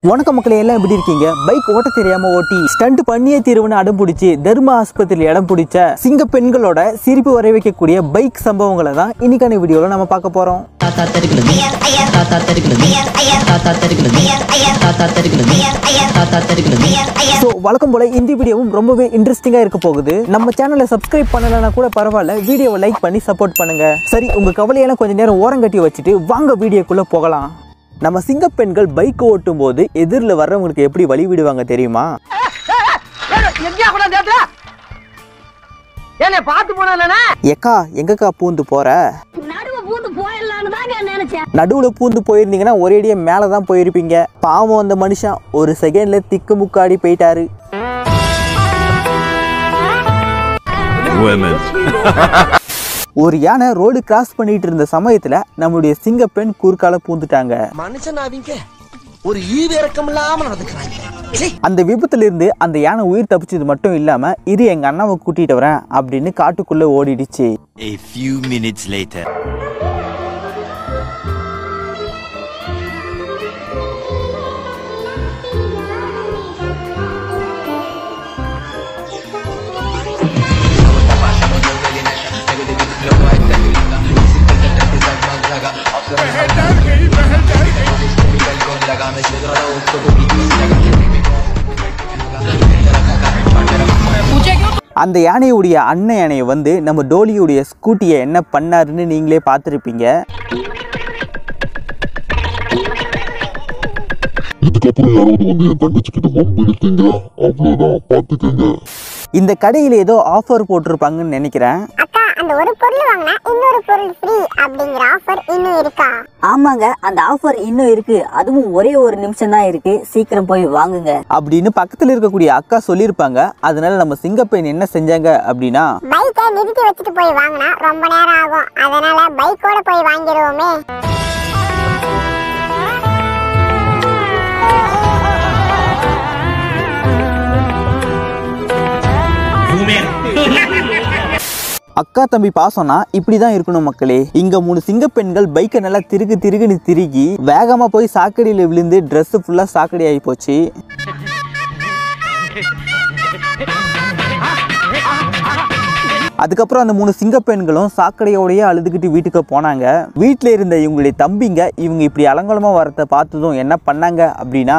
வணக்கம் மக்களே எல்லாம் எப்படி இருக்கீங்க பைக் ஓட்ட தெரியாம ஓட்டி ஸ்டண்ட் பண்ணியே தீர்வுன்னு அடம் பிடிச்சி தர்ம ஆஸ்பத்திரியில் இடம் பிடிச்ச சிங்க பெண்களோட சிரிப்பு வர வைக்கக்கூடிய பைக் சம்பவங்களை தான் இன்னைக்கான வீடியோல நம்ம பார்க்க போறோம் தாத்தா தெருக்குலது தாத்தா தெருக்குலது தாத்தா தெருக்குலது தாத்தா தெருக்குலது தாத்தா தெருக்குலது ஸோ வழக்கம் போல இந்த வீடியோவும் ரொம்பவே இன்ட்ரெஸ்டிங்கா இருக்க போகுது நம்ம சேனலை சப்ஸ்கிரைப் பண்ணலனா கூட பரவாயில்ல வீடியோவை லைக் பண்ணி சப்போர்ட் பண்ணுங்க சரி உங்க கவலையெல்லாம் கொஞ்ச நேரம் ஓரம் கட்டி வச்சுட்டு வாங்க வீடியோக்குள்ள போகலாம் நம்ம சிங்க பெண்கள் பைக் ஓட்டும் போது எதிரில் வர்றவங்களுக்கு எப்படி வழி விடுவாங்க தெரியுமா எங்கேயா கூட தேட்டா ஏனே பாத்து போனா எக்கா எங்கக்கா பூந்து போற நடுவு பூந்து போயிடலான்னு தாங்க நினைச்சேன் நடுவில் பூந்து போயிருந்தீங்கன்னா ஒரேடியே மேலே தான் போயிருப்பீங்க பாவம் அந்த மனுஷன் ஒரு செகண்ட்ல திக்கு முக்காடி போயிட்டாரு women. ஒரு யானை ரோடு கிராஸ் பண்ணிட்டு இருந்த சமயத்துல நம்மளுடைய சிங்க பெண் குறுக்கால பூந்துட்டாங்க மனுஷன் அவங்க ஒரு ஈவு இறக்கம் இல்லாம நடந்துக்கிறாங்க அந்த விபத்துல இருந்து அந்த யானை உயிர் தப்பிச்சது மட்டும் இல்லாம இரு எங்க அண்ணாவை கூட்டிட்டு வரேன் அப்படின்னு காட்டுக்குள்ள ஓடிடுச்சு A few minutes later. அந்த யானையுடைய அண்ணன் யானையை வந்து நம்ம டோலியுடைய ஸ்கூட்டியை என்ன பண்ணாருன்னு நீங்களே பார்த்துருப்பீங்க இதுக்கப்புறம் யாராவது வந்து என் தங்கச்சிக்கிட்ட வம்பு எடுத்தீங்க அவ்வளவுதான் பாத்துக்கங்க இந்த கடையில் ஏதோ ஆஃபர் போட்டிருப்பாங்கன்னு நினைக்கிறேன் அக்கா அந்த ஒரு பொருள் வாங்கினா இன்னொரு பொருள் ஃப்ரீ அப்படிங்கிற ஆஃபர் இன்னும் இருக்கா ஆமாங்க அந்த ஆஃபர் இன்னும் இருக்கு அதுவும் ஒரே ஒரு நிமிஷம் தான் இருக்கு சீக்கிரம் போய் வாங்குங்க அப்படின்னு பக்கத்தில் இருக்கக்கூடிய அக்கா சொல்லியிருப்பாங்க அதனால நம்ம சிங்கப்பெண் என்ன செஞ்சாங்க அப்படின்னா பைக்கை நிறுத்தி வச்சுட்டு போய் வாங்கினா ரொம்ப நேரம் ஆகும் அதனால பைக்கோட போய் வாங்கிடுவோமே அக்கா தம்பி பாசம்னா இப்படி தான் இருக்கணும் மக்களே இங்க மூணு சிங்க பெண்கள் பைக்கை நல்லா திருகு திருகுன்னு திருகி வேகமா போய் சாக்கடையில் விழுந்து Dress ஃபுல்லா சாக்கடை ஆகி போச்சு அதுக்கப்புறம் அந்த மூணு சிங்க பெண்களும் சாக்கடையோடயே அழுதுகிட்டு வீட்டுக்கு போனாங்க வீட்டில் இருந்த இவங்களுடைய தம்பிங்க இவங்க இப்படி அலங்கோலமா வரத்தை பார்த்ததும் என்ன பண்ணாங்க அப்படின்னா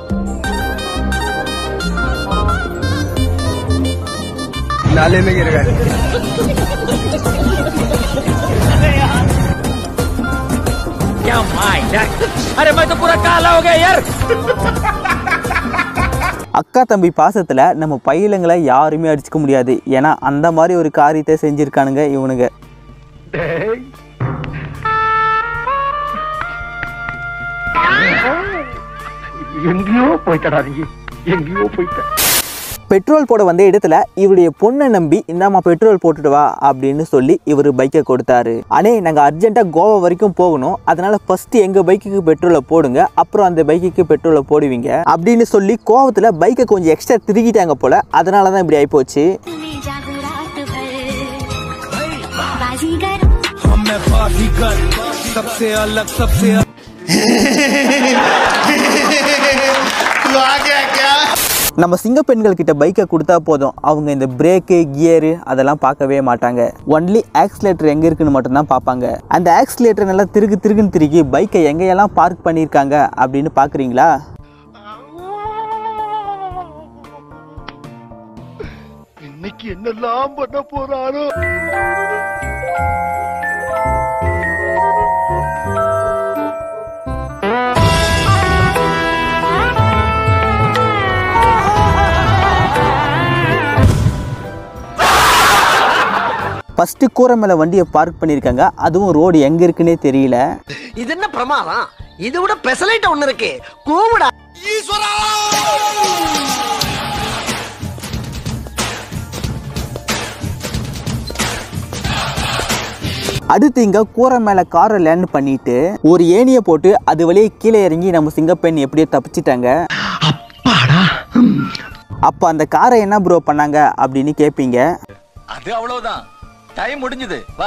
अरे मैं तो पूरा काला हो गया यार அக்கா தம்பி பாசத்துல நம்ம பையலுங்களை யாருமே அடிச்சுக்க முடியாது ஏன்னா அந்த மாதிரி ஒரு காரியத்தை செஞ்சிருக்கானுங்க இவனுங்க எங்கேயோ போயிட்டடா நீ எங்கேயோ போயிட்ட பெட்ரோல் போட வந்த இடத்துல இவருடைய பொண்ணை நம்பி இந்தாம்மா பெட்ரோல் போட்டுட்டு வா அப்படின்னு சொல்லி இவர் பைக்கை கொடுத்தாரு அண்ணே நாங்கள் அர்ஜென்ட்டாக கோவா வரைக்கும் போகணும் அதனால ஃபர்ஸ்ட் எங்கள் பைக்குக்கு பெட்ரோலை போடுங்க அப்புறம் அந்த பைக்குக்கு பெட்ரோலை போடுவீங்க அப்படின்னு சொல்லி கோவத்தில் பைக்கை கொஞ்சம் எக்ஸ்ட்ரா திருகிட்டாங்க போல அதனால தான் இப்படி ஆயிப்போச்சு நம்ம சிங்க பெண்கள் கிட்ட பைக்கை கொடுத்தா போதும் அவங்க இந்த பிரேக்கு கியரு அதெல்லாம் பார்க்கவே மாட்டாங்க ஒன்லி ஆக்சிலேட்டர் எங்க இருக்குன்னு மட்டும்தான் பார்ப்பாங்க அந்த ஆக்சிலேட்டர் நல்லா திருகு திருகுன்னு திருகி பைக்கை எங்கெல்லாம் பார்க் பண்ணியிருக்காங்க அப்படின்னு பார்க்குறீங்களா இன்னைக்கு என்னெல்லாம் பண்ண போறாரோ ஃபர்ஸ்ட் கூரை மேலே வண்டியை பார்க் பண்ணியிருக்காங்க அதுவும் ரோடு எங்க இருக்குன்னே தெரியல இது என்ன பிரமாதம் இது விட பெசலைட் ஒண்ணு இருக்கு கூவுடா அடுத்து இங்க கூரை மேலே காரை லேண்ட் பண்ணிட்டு ஒரு ஏணியை போட்டு அது வழியே கீழே இறங்கி நம்ம சிங்கப்பெண் எப்படியோ தப்பிச்சிட்டாங்க அப்போ அந்த காரை என்ன ப்ரோ பண்ணாங்க அப்படின்னு கேட்பீங்க அது அவ்வளவுதான் டைம் முடிஞ்சது வா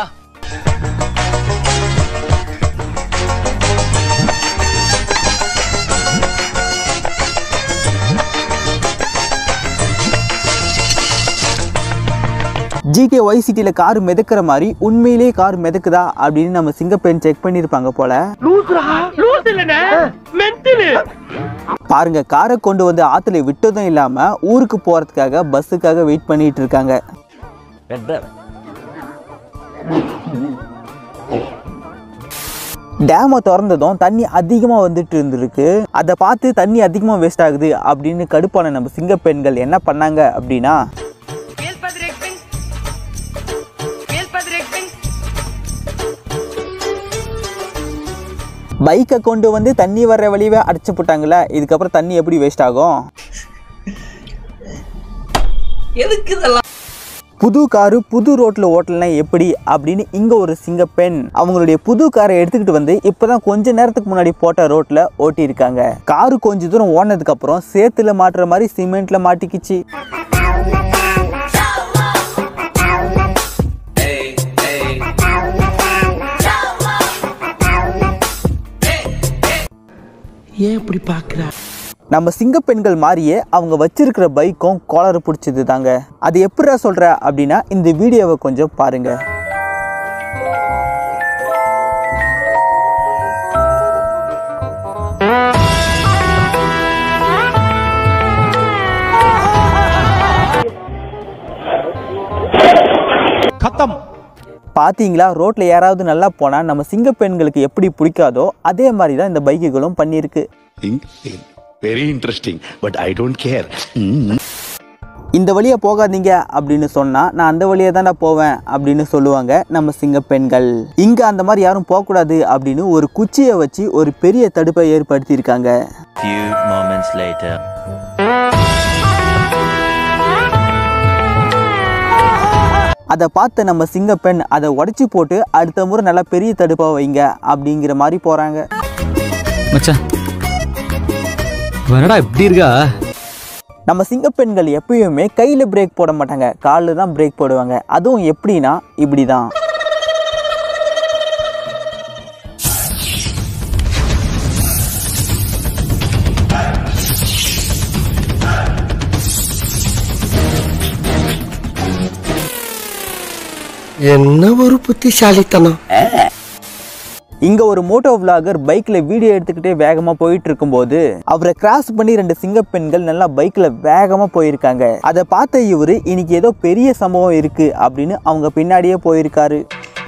ஜிகே ஒய் சிட்டியில் கார் மிதக்கிற மாதிரி உண்மையிலேயே கார் மிதக்குதா அப்படின்னு நம்ம சிங்கப்பெண் செக் பண்ணியிருப்பாங்க போல பாருங்க காரை கொண்டு வந்து ஆத்துல விட்டதும் இல்லாம ஊருக்கு போறதுக்காக பஸ்ஸுக்காக வெயிட் பண்ணிட்டு இருக்காங்க டேமை திறந்ததும் தண்ணி அதிகமாக வந்துட்டு இருந்திருக்கு அதை பார்த்து தண்ணி அதிகமாக வேஸ்ட் ஆகுது அப்படின்னு கடுப்பான நம்ம சிங்க பெண்கள் என்ன பண்ணாங்க அப்படின்னா பைக்கை கொண்டு வந்து தண்ணி வர்ற வழியவே அடைச்சு போட்டாங்களே இதுக்கப்புறம் தண்ணி எப்படி வேஸ்ட் ஆகும் புது காரு புது ரோட்டில் ஓட்டலாம் எப்படி அப்படின்னு இங்கே ஒரு சிங்க பெண் அவங்களுடைய புது காரை எடுத்துக்கிட்டு வந்து இப்போதான் கொஞ்ச நேரத்துக்கு முன்னாடி போட்ட ரோட்டில் ஓட்டியிருக்காங்க காரு கொஞ்ச தூரம் ஓடினதுக்கப்புறம் சேத்துல மாட்டுற மாதிரி சிமெண்ட்ல மாட்டிக்கிச்சு ஏன் இப்படி பாக்குற நம்ம சிங்க பெண்கள் மாதிரியே அவங்க வச்சிருக்கிற பைக்கும் கோளறு பிடிச்சது தாங்க அது எப்படிடா சொல்ற அப்படின்னா இந்த வீடியோவை கொஞ்சம் பாருங்க கத்தம் பாத்தீங்களா ரோட்ல யாராவது நல்லா போனா நம்ம சிங்க பெண்களுக்கு எப்படி பிடிக்காதோ அதே மாதிரி தான் இந்த பைக்குகளும் பண்ணியிருக்கு very interesting but I don't care இந்த வழியா போகாதீங்க அப்படின்னு சொன்னா நான் அந்த வழியா தான்டா போவேன் அப்படின்னு சொல்லுவாங்க நம்ம சிங்க பெண்கள் இங்க அந்த மாதிரி யாரும் போகக்கூடாது அப்படின்னு ஒரு குச்சியை வச்சு ஒரு பெரிய தடுப்பை ஏற்படுத்தியிருக்காங்க Few moments later. அதை பார்த்த நம்ம சிங்க பெண் அதை உடைச்சி போட்டு அடுத்த முறை நல்லா பெரிய தடுப்பா வைங்க அப்படிங்கிற மாதிரி போறாங்க மச்சான் வரடா எப்படி இருக்கா நம்ம சிங்க பெண்கள் எப்பயுமே கையில் பிரேக் போட மாட்டாங்க காலில் தான் பிரேக் போடுவாங்க அதுவும் எப்படின்னா இப்படி தான் என்ன ஒரு புத்திசாலித்தனம் இங்க ஒரு மோட்டோ விலாகர் பைக்ல வீடியோ எடுத்துக்கிட்டே வேகமா போயிட்டு இருக்கும்போது அவரை கிராஸ் பண்ணி ரெண்டு சிங்க பெண்கள் நல்லா பைக்ல வேகமா போயிருக்காங்க அதை பார்த்த இவரு இன்னைக்கு ஏதோ பெரிய சம்பவம் இருக்கு அப்படின்னு அவங்க பின்னாடியே போயிருக்காரு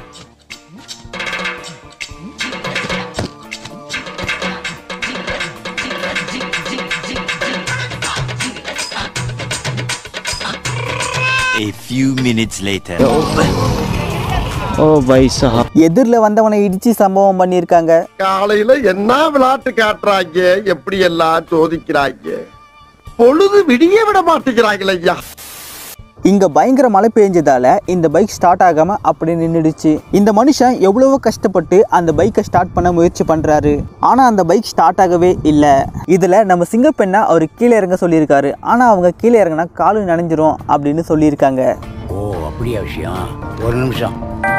A few minutes later. ஓ பைசா எதிரில் வந்தவனை இடிச்சு சம்பவம் பண்ணியிருக்காங்க காலையில என்ன விளையாட்டு காட்டுறாங்க எப்படி எல்லாம் சோதிக்கிறாங்க பொழுது விடிய விட மாட்டேங்கிறாங்களே ஐயா இங்க பயங்கர மழை பெஞ்சதால இந்த பைக் ஸ்டார்ட் ஆகாம அப்படி நின்றுடுச்சு இந்த மனுஷன் எவ்வளவோ கஷ்டப்பட்டு அந்த பைக்கை ஸ்டார்ட் பண்ண முயற்சி பண்றாரு ஆனா அந்த பைக் ஸ்டார்ட் ஆகவே இல்லை இதுல நம்ம சிங்கப்பெண்ணை அவர் கீழே இறங்க சொல்லியிருக்காரு ஆனா அவங்க கீழே இறங்கினா காலு நனைஞ்சிரும் அப்படின்னு சொல்லியிருக்காங்க ஓ அப்படியா விஷயம் ஒரு நிமிஷம்